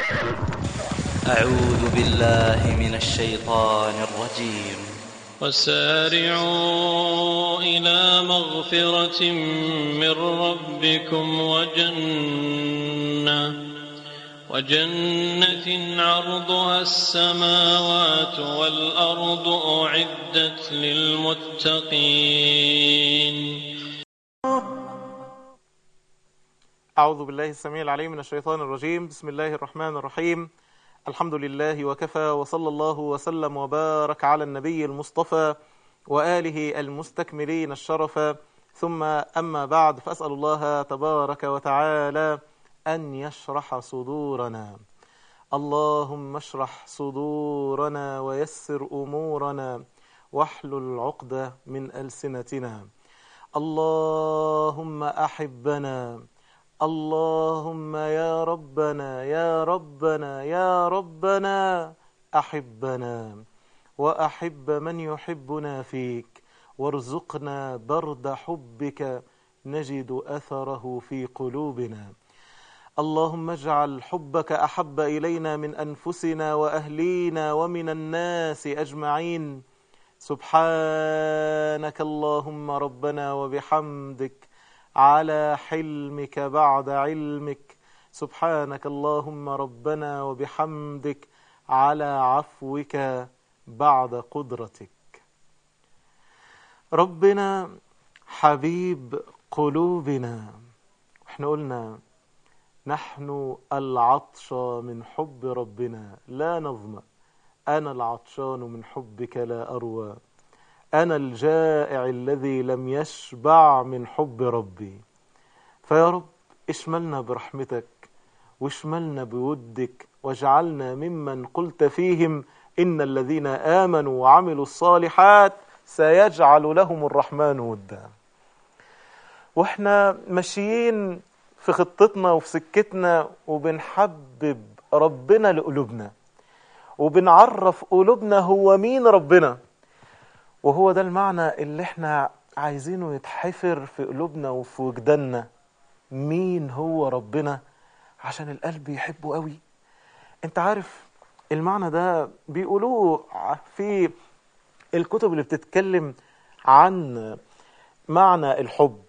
أعوذ بالله من الشيطان الرجيم وسارعوا إلى مغفرة من ربكم وجنة وجنة عرضها السماوات والأرض أعدت للمتقين أعوذ بالله السميع العليم من الشيطان الرجيم بسم الله الرحمن الرحيم الحمد لله وكفى وصلى الله وسلم وبارك على النبي المصطفى وآله المستكملين الشرف ثم أما بعد فأسأل الله تبارك وتعالى أن يشرح صدورنا اللهم اشرح صدورنا ويسر أمورنا واحلل عقدة من ألسنتنا اللهم أحبنا اللهم يا ربنا يا ربنا يا ربنا أحبنا وأحب من يحبنا فيك وارزقنا برد حبك نجد أثره في قلوبنا اللهم اجعل حبك أحب إلينا من أنفسنا وأهلينا ومن الناس أجمعين سبحانك اللهم ربنا وبحمدك على حلمك بعد علمك سبحانك اللهم ربنا وبحمدك على عفوك بعد قدرتك ربنا حبيب قلوبنا احنا قلنا نحن العطش من حب ربنا لا نظمأ أنا العطشان من حبك لا أروى أنا الجائع الذي لم يشبع من حب ربي فيا رب اشملنا برحمتك واشملنا بودك واجعلنا ممن قلت فيهم إن الذين آمنوا وعملوا الصالحات سيجعل لهم الرحمن ودا واحنا ماشيين في خطتنا وفي سكتنا وبنحبب ربنا لقلوبنا وبنعرف قلوبنا هو مين ربنا وهو ده المعنى اللي احنا عايزينه يتحفر في قلوبنا وفي وجداننا مين هو ربنا عشان القلب يحبه قوي انت عارف المعنى ده بيقولوه في الكتب اللي بتتكلم عن معنى الحب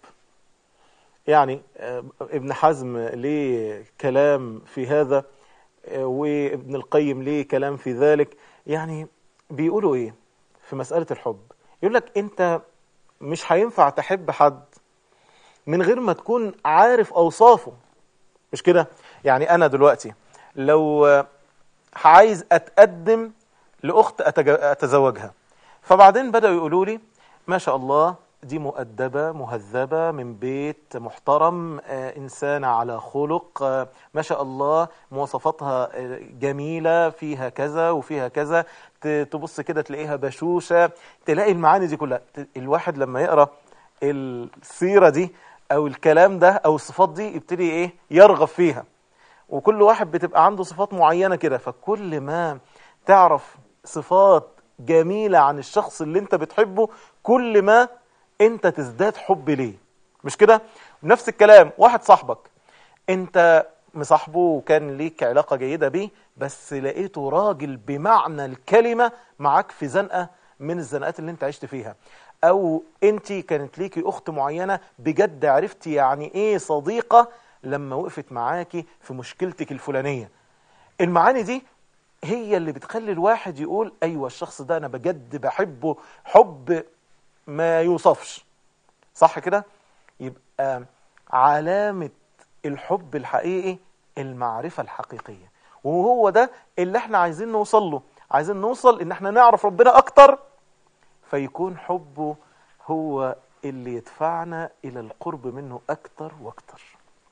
يعني ابن حزم ليه كلام في هذا وابن القيم ليه كلام في ذلك يعني بيقولوا ايه في مسألة الحب يقول لك انت مش هينفع تحب حد من غير ما تكون عارف اوصافه مش كده يعني انا دلوقتي لو عايز اتقدم لاخت اتزوجها فبعدين بدأوا يقولوا لي ما شاء الله دي مؤدبة مهذبة من بيت محترم آه إنسانة على خلق آه ما شاء الله مواصفاتها آه جميلة فيها كذا وفيها كذا تبص كده تلاقيها بشوشة تلاقي المعاني دي كلها الواحد لما يقرأ السيرة دي أو الكلام ده أو الصفات دي يبتدي إيه يرغب فيها وكل واحد بتبقى عنده صفات معينة كده فكل ما تعرف صفات جميلة عن الشخص اللي انت بتحبه كل ما انت تزداد حب ليه مش كده نفس الكلام واحد صاحبك انت مصاحبه وكان ليك علاقة جيدة بيه بس لقيته راجل بمعنى الكلمة معاك في زنقة من الزنقات اللي انت عشت فيها او انت كانت ليكي اخت معينة بجد عرفتي يعني ايه صديقة لما وقفت معاكي في مشكلتك الفلانية المعاني دي هي اللي بتخلي الواحد يقول ايوه الشخص ده انا بجد بحبه حب ما يوصفش صح كده يبقى علامة الحب الحقيقي المعرفة الحقيقية وهو ده اللي احنا عايزين نوصل له عايزين نوصل ان احنا نعرف ربنا اكتر فيكون حبه هو اللي يدفعنا الى القرب منه اكتر واكتر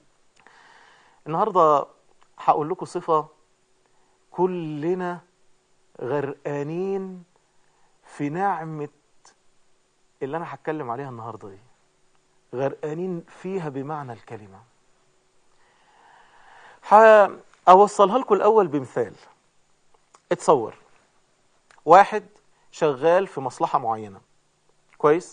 النهاردة هقول لكم صفة كلنا غرقانين في نعمة اللي أنا هتكلم عليها النهاردة دي غرقانين فيها بمعنى الكلمة هأوصلها لكم الأول بمثال اتصور واحد شغال في مصلحة معينة كويس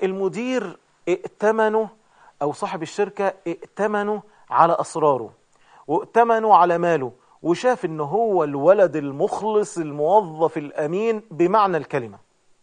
والمدير ائتمنه أو صاحب الشركة ائتمنه على أسراره وائتمنوا على ماله وشاف ان هو الولد المخلص الموظف الامين بمعنى الكلمه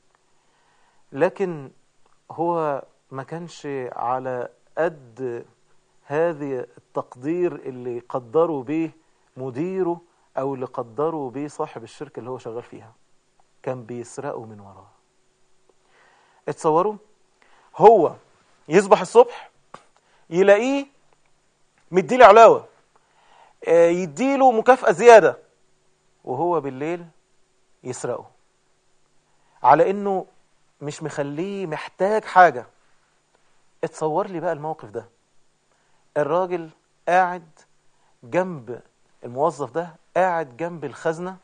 لكن هو ما كانش على قد هذه التقدير اللي قدروا به مديره او اللي قدروا به صاحب الشركه اللي هو شغال فيها كان بيسرقوا من وراه اتصوروا هو يصبح الصبح يلاقيه مديله علاوه آه، يديله مكافأة زيادة وهو بالليل يسرقه على انه مش مخليه محتاج حاجة اتصور لي بقى الموقف ده الراجل قاعد جنب الموظف ده قاعد جنب الخزنة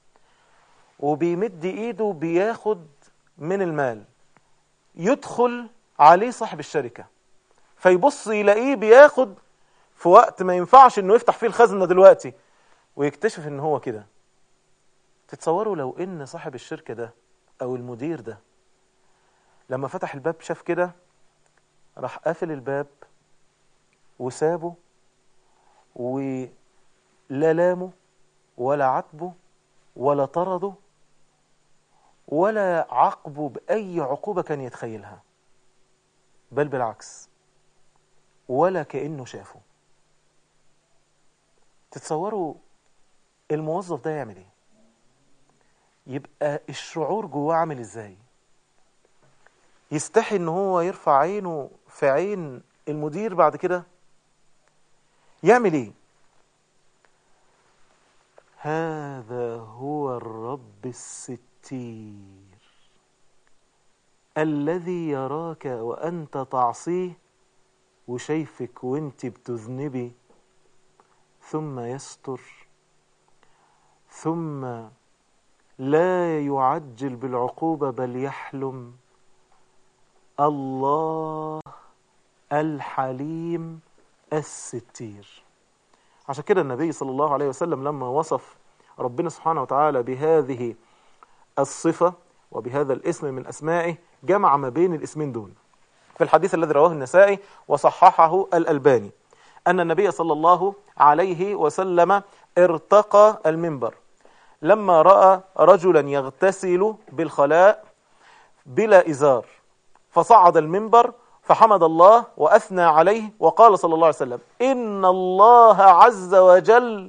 وبيمد ايده بياخد من المال يدخل عليه صاحب الشركة فيبص يلاقيه بياخد في وقت ما ينفعش انه يفتح فيه الخزنة دلوقتي ويكتشف ان هو كده تتصوروا لو ان صاحب الشركة ده او المدير ده لما فتح الباب شاف كده راح قافل الباب وسابه ولا لامه ولا عاتبه ولا طرده ولا عاقبه بأي عقوبة كان يتخيلها بل بالعكس ولا كأنه شافه تتصوروا الموظف ده يعمل ايه يبقى الشعور جواه عامل ازاي يستحي ان هو يرفع عينه في عين المدير بعد كده يعمل ايه هذا هو الرب الستير الذي يراك وانت تعصيه وشايفك وانت بتذنبي ثم يستر ثم لا يعجل بالعقوبة بل يحلم الله الحليم الستير عشان كده النبي صلى الله عليه وسلم لما وصف ربنا سبحانه وتعالى بهذه الصفة وبهذا الاسم من أسمائه جمع ما بين الاسمين دول في الحديث الذي رواه النسائي وصححه الألباني أن النبي صلى الله عليه وسلم ارتقى المنبر لما رأى رجلا يغتسل بالخلاء بلا إزار فصعد المنبر فحمد الله وأثنى عليه وقال صلى الله عليه وسلم إن الله عز وجل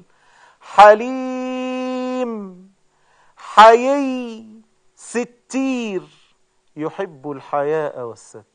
حليم حيي ستير يحب الحياء والستر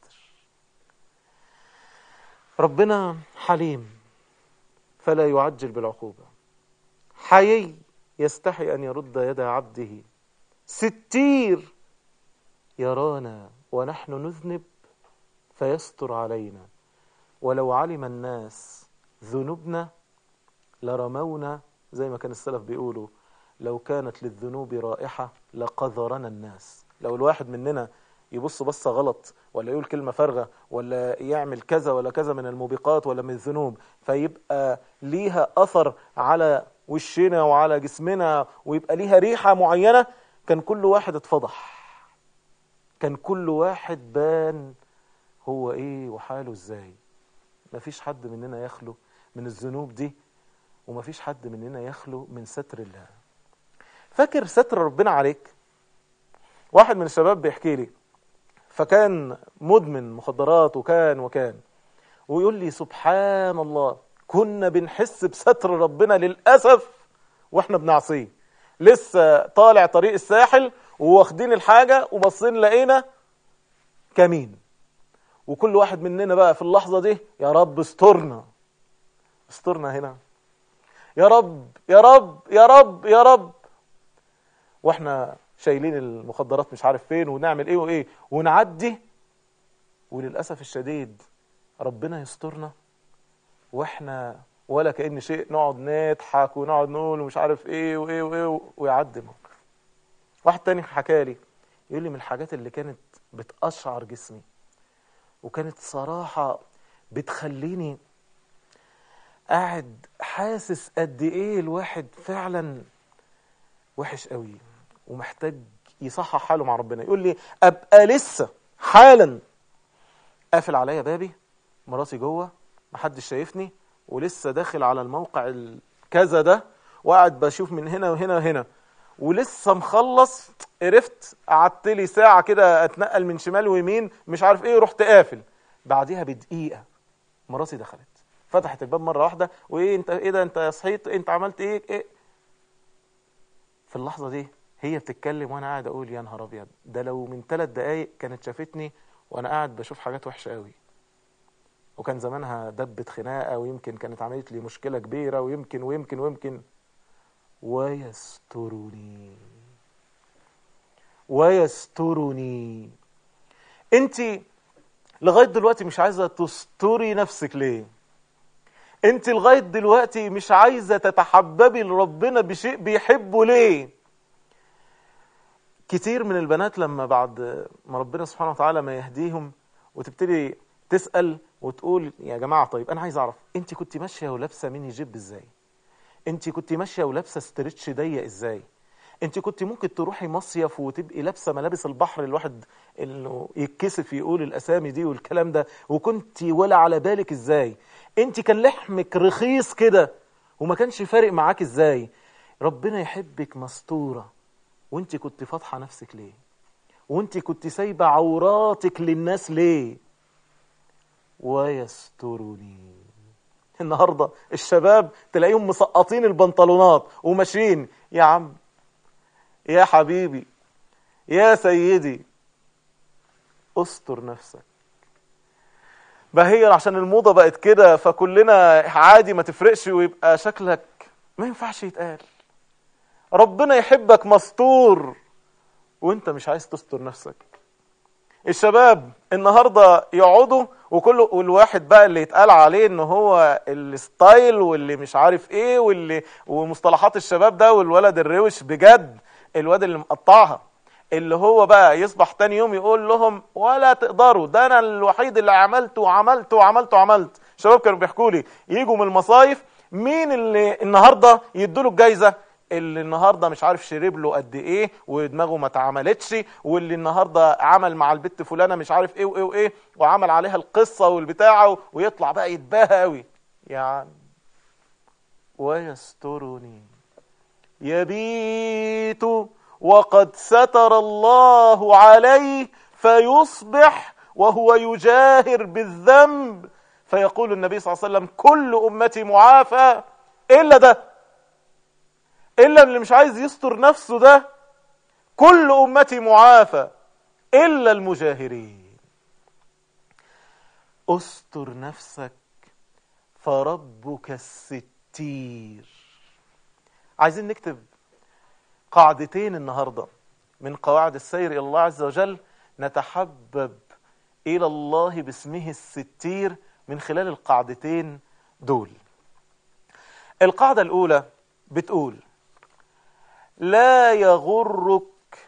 ربنا حليم فلا يعجل بالعقوبة حيي يستحي أن يرد يد عبده ستير يرانا ونحن نذنب فيستر علينا ولو علم الناس ذنوبنا لرمونا زي ما كان السلف بيقولوا لو كانت للذنوب رائحة لقذرنا الناس لو الواحد مننا يبص بصة غلط ولا يقول كلمة فارغة ولا يعمل كذا ولا كذا من الموبقات ولا من الذنوب فيبقى ليها أثر على وشنا وعلى جسمنا ويبقى ليها ريحة معينة كان كل واحد اتفضح كان كل واحد بان هو ايه وحاله ازاي مفيش حد مننا يخلو من الذنوب دي ومفيش حد مننا يخلو من ستر الله فاكر ستر ربنا عليك واحد من الشباب بيحكي لي فكان مدمن مخدرات وكان وكان ويقول لي سبحان الله كنا بنحس بستر ربنا للأسف واحنا بنعصيه لسه طالع طريق الساحل وواخدين الحاجة وبصين لقينا كمين وكل واحد مننا بقى في اللحظة دي يا رب استرنا استرنا هنا يا رب يا رب يا رب يا رب واحنا شايلين المخدرات مش عارف فين ونعمل ايه وايه ونعدي وللأسف الشديد ربنا يسترنا واحنا ولا كأن شيء نقعد نضحك ونقعد نقول ومش عارف ايه وايه وايه ويعدي موقف واحد تاني حكى لي يقول لي من الحاجات اللي كانت بتقشعر جسمي وكانت صراحة بتخليني قاعد حاسس قد ايه الواحد فعلا وحش قوي ومحتاج يصحح حاله مع ربنا يقول لي ابقى لسه حالا قافل عليا بابي مراتي جوه محدش شايفني ولسه داخل على الموقع الكذا ده وقاعد بشوف من هنا وهنا وهنا ولسه مخلص قرفت قعدت لي ساعه كده اتنقل من شمال ويمين مش عارف ايه رحت قافل بعديها بدقيقه مراتي دخلت فتحت الباب مره واحده وايه انت ايه ده انت صحيت انت عملت ايه, إيه؟ في اللحظه دي هي بتتكلم وانا قاعد اقول يا نهار ابيض ده لو من ثلاث دقايق كانت شافتني وانا قاعد بشوف حاجات وحشه قوي وكان زمانها دبت خناقه ويمكن كانت عملت لي مشكله كبيره ويمكن ويمكن ويمكن ويسترني ويسترني انت لغايه دلوقتي مش عايزه تستري نفسك ليه انت لغايه دلوقتي مش عايزه تتحببي لربنا بشيء بيحبه ليه كتير من البنات لما بعد ما ربنا سبحانه وتعالى ما يهديهم وتبتدي تسال وتقول يا جماعه طيب انا عايز اعرف انت كنت ماشيه ولابسه ميني جيب ازاي انت كنت ماشيه ولابسه ستريتش ضيق ازاي انت كنت ممكن تروحي مصيف وتبقي لابسه ملابس البحر الواحد انه يتكسف يقول الاسامي دي والكلام ده وكنت ولا على بالك ازاي انت كان لحمك رخيص كده وما كانش فارق معاك ازاي ربنا يحبك مستوره وانت كنت فاتحه نفسك ليه وانت كنت سايبه عوراتك للناس ليه ويسترني النهارده الشباب تلاقيهم مسقطين البنطلونات وماشيين يا عم يا حبيبي يا سيدي استر نفسك ما هي عشان الموضة بقت كده فكلنا عادي ما تفرقش ويبقى شكلك ما ينفعش يتقال ربنا يحبك مستور وانت مش عايز تستر نفسك الشباب النهارده يقعدوا وكل والواحد بقى اللي يتقال عليه ان هو الستايل واللي مش عارف ايه واللي ومصطلحات الشباب ده والولد الروش بجد الواد اللي مقطعها اللي هو بقى يصبح تاني يوم يقول لهم ولا تقدروا ده انا الوحيد اللي عملت وعملت وعملت وعملت الشباب كانوا بيحكوا لي يجوا من المصايف مين اللي النهارده يدوا له الجايزه اللي النهارده مش عارف شرب له قد ايه ودماغه ما اتعملتش واللي النهارده عمل مع البت فلانه مش عارف ايه وايه وايه وعمل عليها القصه والبتاعه ويطلع بقى يتباهى قوي يعني ويسترني يبيت وقد ستر الله عليه فيصبح وهو يجاهر بالذنب فيقول النبي صلى الله عليه وسلم كل امتي معافى الا ده الا اللي مش عايز يستر نفسه ده كل امتي معافى الا المجاهرين استر نفسك فربك الستير عايزين نكتب قاعدتين النهارده من قواعد السير الى الله عز وجل نتحبب الى الله باسمه الستير من خلال القاعدتين دول القاعده الاولى بتقول لا يغرك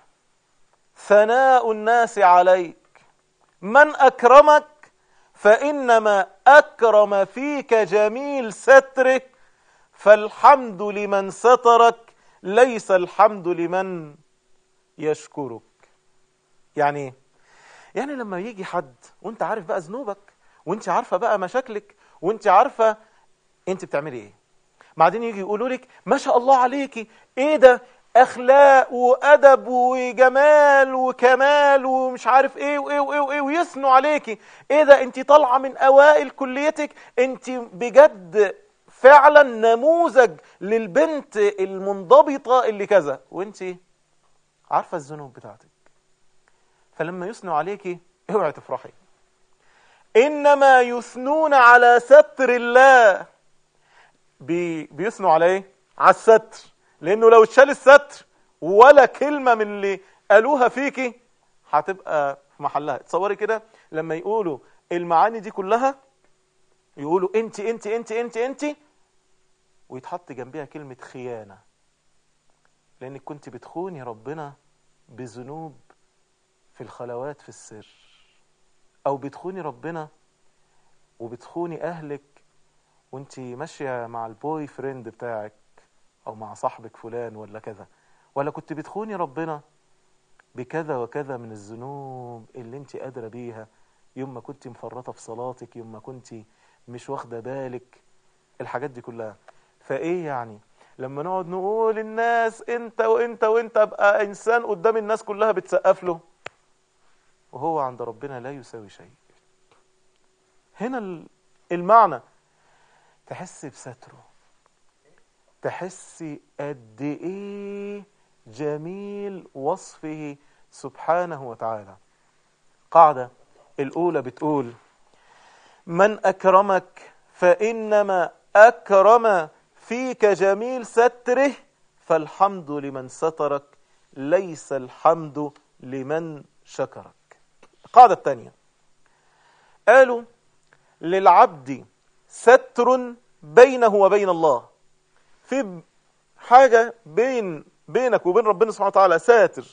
ثناء الناس عليك من اكرمك فانما اكرم فيك جميل سترك فالحمد لمن سترك ليس الحمد لمن يشكرك يعني ايه يعني لما يجي حد وانت عارف بقى ذنوبك وانت عارفه بقى مشاكلك وانت عارفه انت بتعملي ايه بعدين يجي يقولوا لك ما شاء الله عليكي ايه ده اخلاق وادب وجمال وكمال ومش عارف ايه وايه وايه وايه ويثنوا عليكي ايه ده انت طالعه من اوائل كليتك انت بجد فعلا نموذج للبنت المنضبطه اللي كذا وانت عارفه الذنوب بتاعتك فلما يثنوا عليكي اوعي تفرحي انما يثنون على ستر الله بي بيثنوا على ايه على الستر لانه لو اتشال الستر ولا كلمه من اللي قالوها فيكي هتبقى في محلها تصوري كده لما يقولوا المعاني دي كلها يقولوا انت انت انت انت انت ويتحط جنبها كلمه خيانه لانك كنت بتخوني ربنا بذنوب في الخلوات في السر او بتخوني ربنا وبتخوني اهلك وانت ماشيه مع البوي فريند بتاعك او مع صاحبك فلان ولا كذا ولا كنت بتخوني ربنا بكذا وكذا من الذنوب اللي انت قادره بيها يوم ما كنت مفرطه في صلاتك يوم ما كنت مش واخده بالك الحاجات دي كلها فايه يعني لما نقعد نقول الناس انت وانت وانت ابقى انسان قدام الناس كلها بتسقف له وهو عند ربنا لا يساوي شيء هنا ال- المعنى تحس بستره تحسي قد ايه جميل وصفه سبحانه وتعالى قاعدة الأولى بتقول من أكرمك فإنما أكرم فيك جميل ستره فالحمد لمن سترك ليس الحمد لمن شكرك القاعدة الثانية قالوا للعبد ستر بينه وبين الله في حاجة بين بينك وبين ربنا سبحانه وتعالى ساتر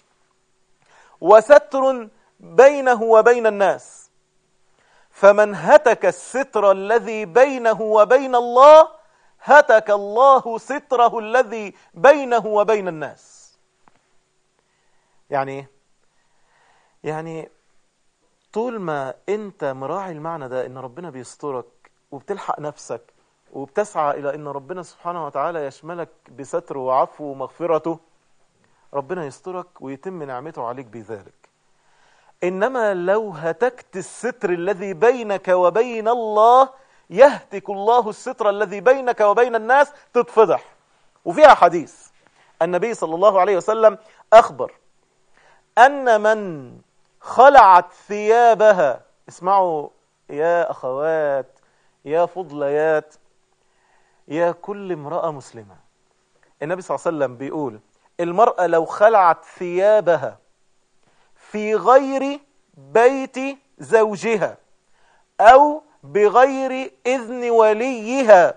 وستر بينه وبين الناس فمن هتك الستر الذي بينه وبين الله هتك الله ستره الذي بينه وبين الناس يعني ايه يعني طول ما انت مراعي المعنى ده ان ربنا بيسترك وبتلحق نفسك وبتسعى الى ان ربنا سبحانه وتعالى يشملك بستره وعفوه ومغفرته ربنا يسترك ويتم نعمته عليك بذلك انما لو هتكت الستر الذي بينك وبين الله يهتك الله الستر الذي بينك وبين الناس تتفضح وفيها حديث النبي صلى الله عليه وسلم اخبر ان من خلعت ثيابها اسمعوا يا اخوات يا فضليات يا كل امراه مسلمه النبي صلى الله عليه وسلم بيقول المراه لو خلعت ثيابها في غير بيت زوجها او بغير اذن وليها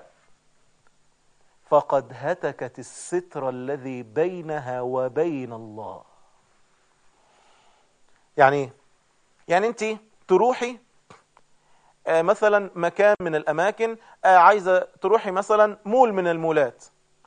فقد هتكت الستر الذي بينها وبين الله يعني ايه يعني انت تروحي آه، مثلا مكان من الاماكن آه، عايزه تروحي مثلا مول من المولات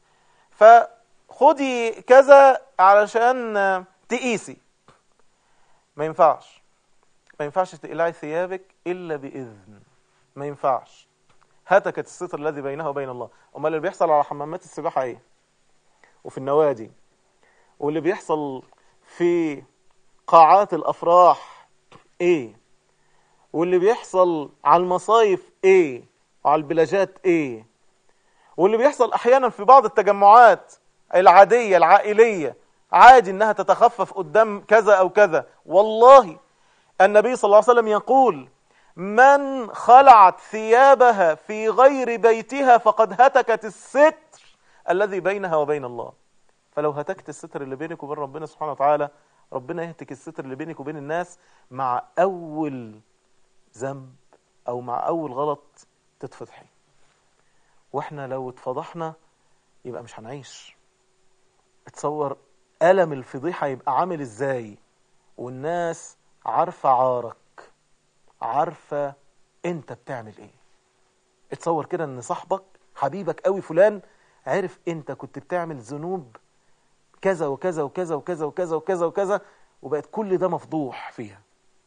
فخدي كذا علشان آه، تقيسي ما ينفعش ما ينفعش تقلعي ثيابك الا باذن ما ينفعش هتكت الستر الذي بينها وبين الله امال اللي بيحصل على حمامات السباحه ايه وفي النوادي واللي بيحصل في قاعات الافراح ايه واللي بيحصل على المصايف ايه وعلى البلاجات ايه واللي بيحصل احيانا في بعض التجمعات العاديه العائليه عادي انها تتخفف قدام كذا او كذا والله النبي صلى الله عليه وسلم يقول من خلعت ثيابها في غير بيتها فقد هتكت الستر الذي بينها وبين الله فلو هتكت الستر اللي بينك وبين ربنا سبحانه وتعالى ربنا يهتك الستر اللي بينك وبين الناس مع اول ذنب او مع اول غلط تتفضحي واحنا لو اتفضحنا يبقى مش هنعيش اتصور ألم الفضيحة يبقى عامل ازاي والناس عارفة عارك عارفة انت بتعمل ايه اتصور كده ان صاحبك حبيبك قوي فلان عرف انت كنت بتعمل ذنوب كذا وكذا وكذا وكذا وكذا وكذا وكذا وبقت كل ده مفضوح فيها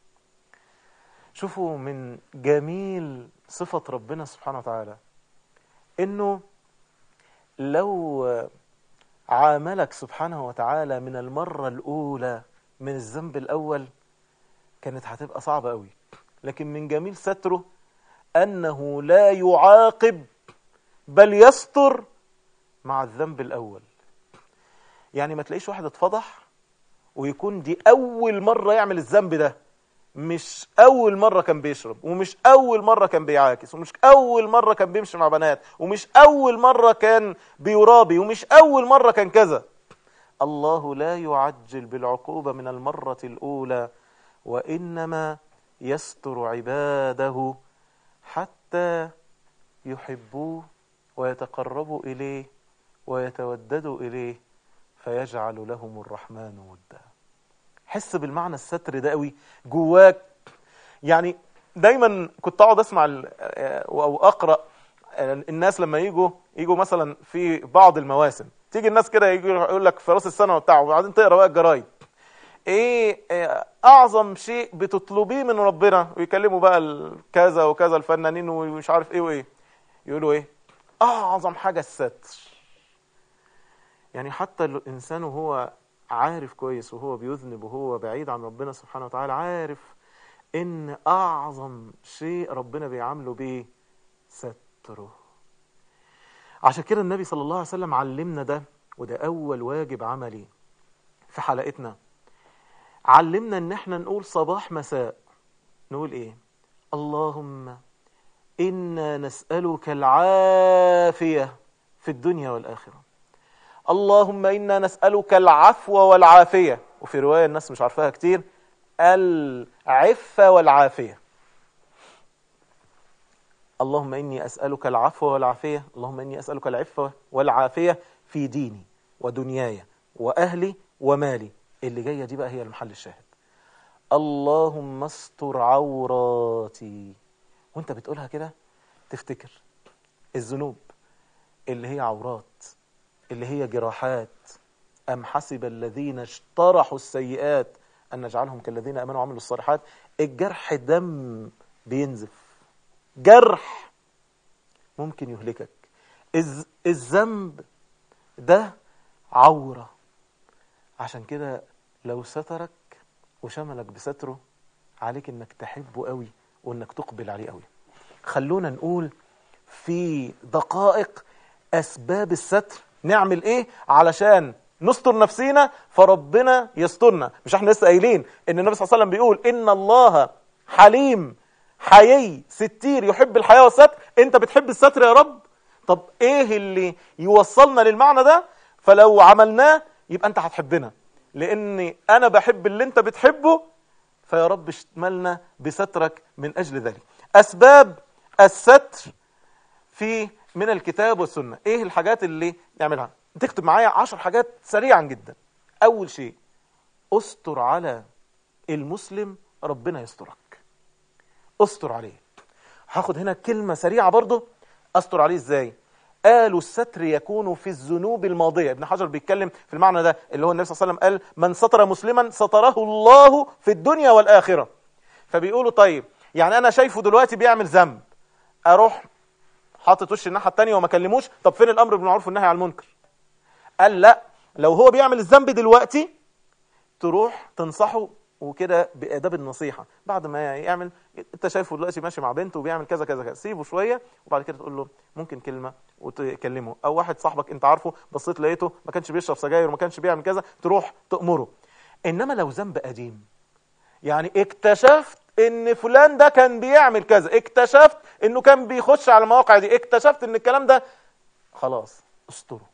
شوفوا من جميل صفة ربنا سبحانه وتعالى انه لو عاملك سبحانه وتعالى من المرة الأولى من الذنب الأول كانت هتبقى صعبة قوي لكن من جميل ستره أنه لا يعاقب بل يستر مع الذنب الأول يعني ما تلاقيش واحد اتفضح ويكون دي أول مرة يعمل الذنب ده مش أول مرة كان بيشرب ومش أول مرة كان بيعاكس ومش أول مرة كان بيمشي مع بنات ومش أول مرة كان بيرابي ومش أول مرة كان كذا الله لا يعجل بالعقوبة من المرة الأولى وإنما يستر عباده حتى يحبوه ويتقربوا إليه ويتوددوا إليه فيجعل لهم الرحمن ودا حس بالمعنى الستر ده قوي جواك يعني دايما كنت اقعد اسمع ال- او اقرا الناس لما يجوا يجوا مثلا في بعض المواسم تيجي الناس كده يجي يقول لك في راس السنه وبتاع وبعدين تقرا بقى الجرايد ايه إيه اعظم شيء بتطلبيه من ربنا ويكلموا بقى ال- كذا وكذا الفنانين ومش عارف ايه وايه يقولوا ايه أعظم حاجة الستر يعني حتى الإنسان وهو عارف كويس وهو بيذنب وهو بعيد عن ربنا سبحانه وتعالى عارف إن أعظم شيء ربنا بيعامله بيه ستره عشان كده النبي صلى الله عليه وسلم علمنا ده وده أول واجب عملي في حلقتنا علمنا ان احنا نقول صباح مساء نقول ايه اللهم انا نسالك العافيه في الدنيا والاخره اللهم انا نسالك العفو والعافيه وفي روايه الناس مش عارفاها كتير العفه والعافيه اللهم اني اسالك العفو والعافيه اللهم اني اسالك العفه والعافيه في ديني ودنياي واهلي ومالي اللي جايه دي بقى هي المحل الشاهد اللهم استر عوراتي وانت بتقولها كده تفتكر الذنوب اللي هي عورات اللي هي جراحات أم حسب الذين اجترحوا السيئات أن نجعلهم كالذين أمنوا وعملوا الصالحات الجرح دم بينزف جرح ممكن يهلكك الز- الذنب ده عورة عشان كده لو سترك وشملك بستره عليك انك تحبه قوي وانك تقبل عليه قوي خلونا نقول في دقائق اسباب الستر نعمل ايه علشان نستر نفسينا فربنا يسترنا مش احنا لسه قايلين ان النبي صلى الله عليه وسلم بيقول ان الله حليم حيي ستير يحب الحياة والستر انت بتحب الستر يا رب طب ايه اللي يوصلنا للمعنى ده فلو عملناه يبقى انت هتحبنا لاني انا بحب اللي انت بتحبه فيا رب اشملنا بسترك من اجل ذلك اسباب الستر في من الكتاب والسنة ايه الحاجات اللي نعملها تكتب معايا عشر حاجات سريعا جدا اول شيء استر على المسلم ربنا يسترك استر عليه هاخد هنا كلمة سريعة برضو استر عليه ازاي قالوا الستر يكون في الذنوب الماضية ابن حجر بيتكلم في المعنى ده اللي هو النبي صلى الله عليه وسلم قال من ستر مسلما ستره الله في الدنيا والآخرة فبيقولوا طيب يعني أنا شايفه دلوقتي بيعمل ذنب أروح حاطط وش الناحية التانية وما كلموش طب فين الأمر بالمعروف والنهي عن المنكر قال لا لو هو بيعمل الذنب دلوقتي تروح تنصحه وكده بآداب النصيحة بعد ما يعمل انت شايفه دلوقتي ماشي مع بنته وبيعمل كذا كذا كذا سيبه شوية وبعد كده تقول له ممكن كلمة وتكلمه او واحد صاحبك انت عارفه بصيت لقيته ما كانش بيشرب سجاير وما كانش بيعمل كذا تروح تأمره انما لو ذنب قديم يعني اكتشفت ان فلان ده كان بيعمل كذا اكتشفت انه كان بيخش على المواقع دي اكتشفت ان الكلام ده خلاص استره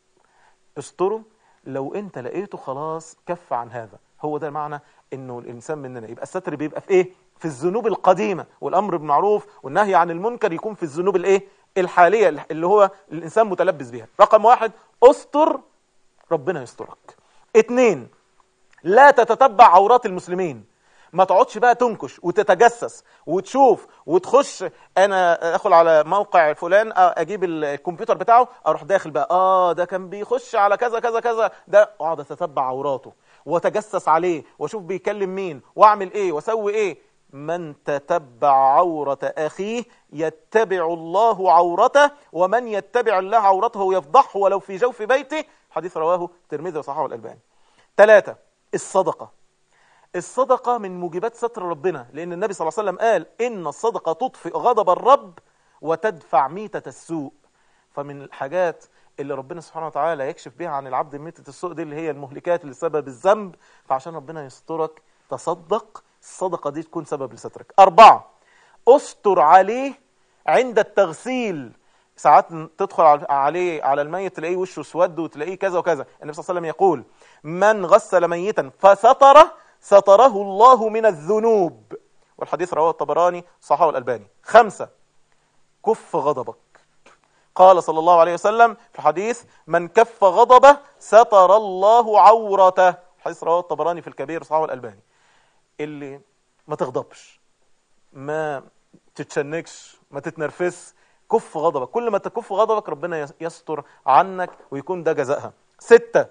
استره لو انت لقيته خلاص كف عن هذا هو ده معنى انه الانسان مننا يبقى الستر بيبقى في ايه في الذنوب القديمه والامر بالمعروف والنهي عن المنكر يكون في الذنوب الايه الحاليه اللي هو الانسان متلبس بها رقم واحد استر ربنا يسترك اتنين لا تتتبع عورات المسلمين ما تقعدش بقى تنكش وتتجسس وتشوف وتخش انا ادخل على موقع فلان اجيب الكمبيوتر بتاعه اروح داخل بقى اه ده كان بيخش على كذا كذا كذا ده اقعد اتتبع عوراته واتجسس عليه واشوف بيكلم مين واعمل ايه واسوي ايه من تتبع عورة أخيه يتبع الله عورته ومن يتبع الله عورته يفضحه ولو في جوف بيته حديث رواه الترمذي وصححه الألباني ثلاثة الصدقة الصدقة من موجبات ستر ربنا لأن النبي صلى الله عليه وسلم قال إن الصدقة تطفئ غضب الرب وتدفع ميتة السوء فمن الحاجات اللي ربنا سبحانه وتعالى يكشف بها عن العبد ميتة السوء دي اللي هي المهلكات اللي سبب الذنب فعشان ربنا يسترك تصدق الصدقة دي تكون سبب لسترك أربعة أستر عليه عند التغسيل ساعات تدخل عليه على الميت تلاقيه وشه اسود وتلاقيه كذا وكذا النبي صلى الله عليه وسلم يقول من غسل ميتا فستره ستره الله من الذنوب والحديث رواه الطبراني صححه الألباني خمسة كف غضبك قال صلى الله عليه وسلم في حديث من كف غضبه ستر الله عورته حديث رواه الطبراني في الكبير صححه الألباني اللي ما تغضبش ما تتشنكش ما تتنرفز كف غضبك كل ما تكف غضبك ربنا يستر عنك ويكون ده جزائها ستة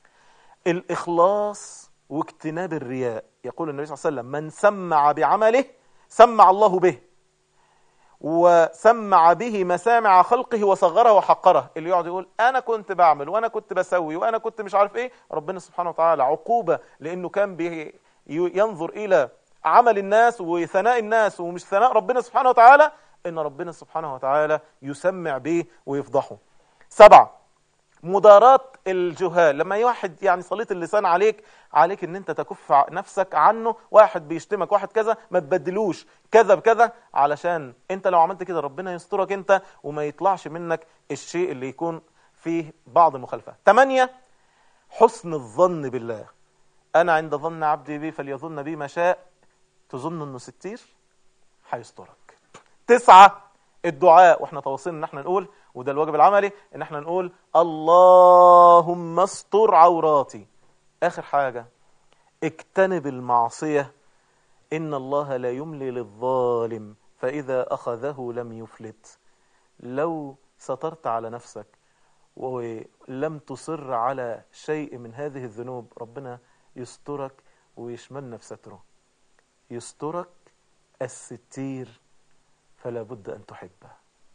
الإخلاص واجتناب الرياء يقول النبي صلى الله عليه وسلم من سمع بعمله سمع الله به وسمع به مسامع خلقه وصغره وحقره اللي يقعد يقول انا كنت بعمل وانا كنت بسوي وانا كنت مش عارف ايه ربنا سبحانه وتعالى عقوبة لانه كان بي ينظر الى عمل الناس وثناء الناس ومش ثناء ربنا سبحانه وتعالى ان ربنا سبحانه وتعالى يسمع به ويفضحه سبعة مداراة الجهال لما اي واحد يعني صليت اللسان عليك عليك ان انت تكف نفسك عنه واحد بيشتمك واحد كذا ما تبدلوش كذا بكذا علشان انت لو عملت كده ربنا يسترك انت وما يطلعش منك الشيء اللي يكون فيه بعض المخالفات ثمانية حسن الظن بالله انا عند ظن عبدي بي فليظن بي ما شاء تظن انه ستير هيسترك تسعة الدعاء واحنا تواصلنا ان احنا نقول وده الواجب العملي ان احنا نقول اللهم استر عوراتي اخر حاجة اجتنب المعصية ان الله لا يملي للظالم فاذا اخذه لم يفلت لو سترت على نفسك ولم تصر على شيء من هذه الذنوب ربنا يسترك ويشملنا في ستره يسترك الستير فلا بد أن تحبه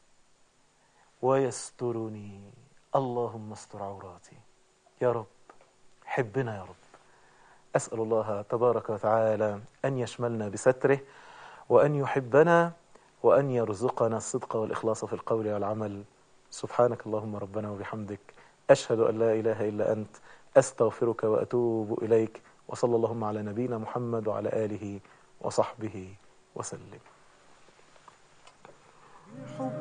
ويسترني اللهم استر عوراتي يا رب حبنا يا رب أسأل الله تبارك وتعالى أن يشملنا بستره وأن يحبنا وأن يرزقنا الصدق والإخلاص في القول والعمل سبحانك اللهم ربنا وبحمدك أشهد أن لا إله إلا أنت أستغفرك وأتوب إليك وصلى اللهم على نبينا محمد وعلى آله وصحبه وسلم